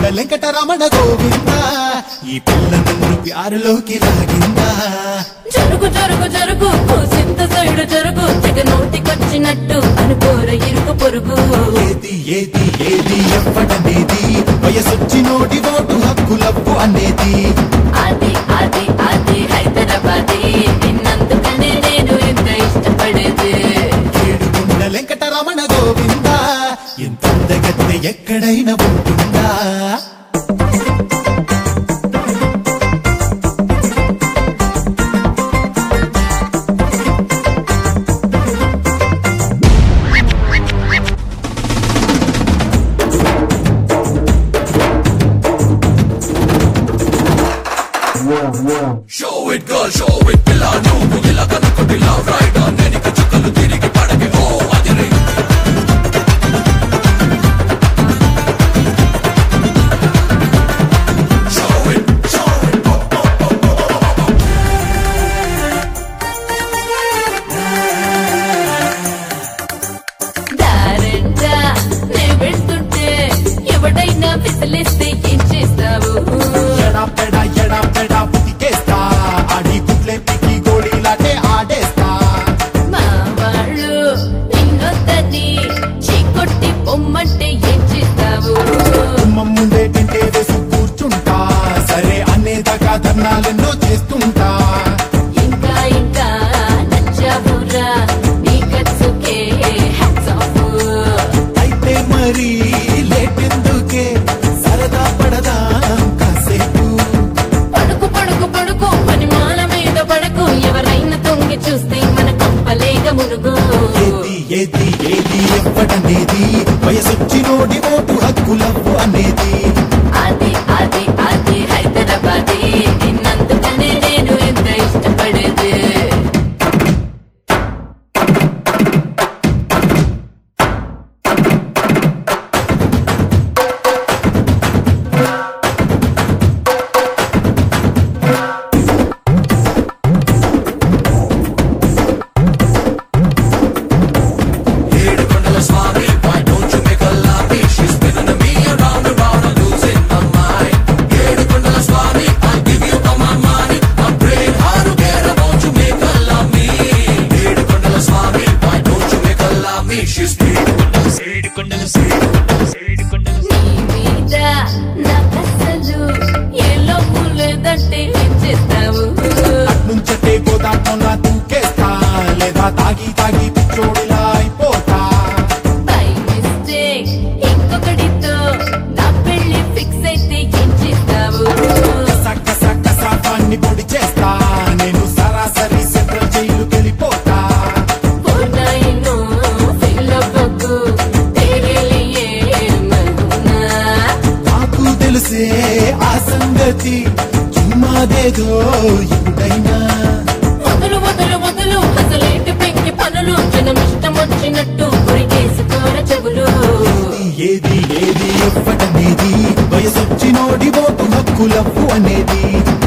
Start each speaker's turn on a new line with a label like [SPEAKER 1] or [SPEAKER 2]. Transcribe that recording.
[SPEAKER 1] వెంకటరమణ గోవింద ఈ పిల్ల నన్ను ప్యారులోకి లాగిందా
[SPEAKER 2] జరుగు జరుగు జరుగు సింత సైడు జరుగు తెగ నోటికొచ్చినట్టు అనుకోర ఇరుకు పొరుగు
[SPEAKER 1] ఏది ఏది ఏది ఎవ్వడనేది వయసొచ్చి నోటి ఓటు హక్కులప్పు అనేది
[SPEAKER 2] అది అది అది హైదరాబాదీ నిన్నందుకనే నేను ఎంత ఇష్టపడేది
[SPEAKER 1] ఏడుగుండ వెంకటరమణ గోవింద ఎంత అందగత్తె ఎక్కడైనా ఉంటుందా
[SPEAKER 3] Show it girl, show it పిల్ల నువ్వు ఇలా కనుక్కుంటే లవ్ రైట్ నేను చుక్కలు తిరిగి పడకే ఓ అదిరే Show it, show it.
[SPEAKER 2] దారంటా నే వెళ్తుంటే ఎవడైనా విసిలిస్తే ఏం చేస్తావు
[SPEAKER 1] ఎడా పెడా ఎడా పెడా పుతికేస్తా ఆడి గుడ్లే పికి గోళీలాటే ఆడేస్తా
[SPEAKER 2] మా వాళ్ళు నిన్నొద్దని చీకొట్టి పొమ్మంటే ఏం చేస్తావు
[SPEAKER 1] గుమ్మం ముందే తింటే వేసి కూర్చుంటా సరే అనేదాకా ధర్నాలెన్నో చేస్తుంటా
[SPEAKER 2] ఇంకా ఇంకా నచ్చావురా నీ ఖర్చుకే హ్యాట్స్ ఆఫ్
[SPEAKER 1] అయితే మరి లేటెందుకే సరదా పడదాం కాసేపు
[SPEAKER 2] పడుకు పడుకు పడుకు పని మాల మీద పడకు ఎవరైనా తొంగి చూస్తే మన కంపలేక మునుగు
[SPEAKER 1] ఏది ఏది ఏది ఎవ్వడనేది వయసొచ్చి నోడి ఓటు హక్కులవ్వు అనేది
[SPEAKER 2] అది అది అది హైదరాబాదీ నిన్నందుకనే నేను ఎంత ఇష్టపడేది
[SPEAKER 3] ఏడు కొండల స్వామి why don't you make a love me she's spinning me around and round I'm losing my mind ఏడు కొండల స్వామి I'll give you all my money my brain hard to get I want you make a love me ఏడు కొండల స్వామి why don't you make a love me she's ఏడు కొండల ఏడు కొండల ఏడు కొండల
[SPEAKER 2] నీ మీద నాకసలు ఏ లోపు లేదంటే ఏం చేస్తావు
[SPEAKER 1] నుంచటే గోదాట్లో నా దూకేస్తా లేదా తాగి తాగి పిచ్చోడిలా అయిపోతా
[SPEAKER 2] బై మిస్టేక్ ఇంకొకటితో నా పెళ్లి ఫిక్స్ అయితే ఏం చేస్తావు
[SPEAKER 1] కస కస కస వాణ్ణి పొడి చేస్తా నేను సరాసరి సెంట్రల్ జైలుకి వెళ్ళిపోతా
[SPEAKER 2] పూర్ణాయిను ఫిల్లబ్బకు తేరే లియే మగునా
[SPEAKER 1] నాకు తెలిసే ఆ సంగతి చుమ్మాదేదో ఎప్పుడైనా
[SPEAKER 2] మొదలు మొదలు మొదలు అసలేంటి పెంకి పనులు జనం ఇష్టం వచ్చినట్టు గురికేసుకోర చెవులు
[SPEAKER 1] ఏది ఏది ఎవ్వటనేది వయసొచ్చి నోడి ఓటు హక్కులవ్వు అనేది